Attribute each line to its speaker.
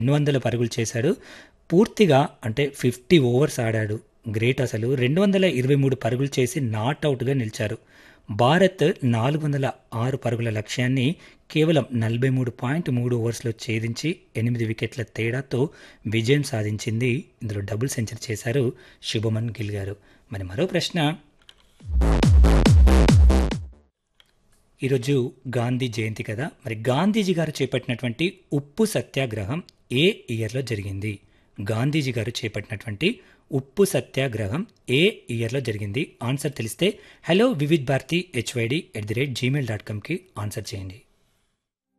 Speaker 1: రెండు వందల పరుగులు చేశాడు పూర్తిగా అంటే ఫిఫ్టీ ఓవర్స్ ఆడాడు గ్రేట్ అసలు రెండు వందల ఇరవై మూడు పరుగులు చేసి నాట్ అవుట్గా నిలిచారు భారత్ నాలుగు వందల ఆరు పరుగుల లక్ష్యాన్ని కేవలం నలభై మూడు పాయింట్ మూడు ఓవర్స్లో ఛేదించి ఎనిమిది వికెట్ల తేడాతో విజయం సాధించింది ఇందులో డబుల్ సెంచరీ చేశారు శుభమన్ గిల్ గారు మరి మరో ప్రశ్న ఈరోజు గాంధీ జయంతి కదా మరి గాంధీజీ గారు చేపట్టినటువంటి ఉప్పు సత్యాగ్రహం ఏ ఇయర్లో జరిగింది గాంధీజీ గారు చేపట్టినటువంటి ఉప్పు సత్యాగ్రహం ఏ ఇయర్లో జరిగింది ఆన్సర్ తెలిస్తే hello Vividh Bharati HYD at the rate Gmail dot కామ్కి ఆన్సర్ చేయండి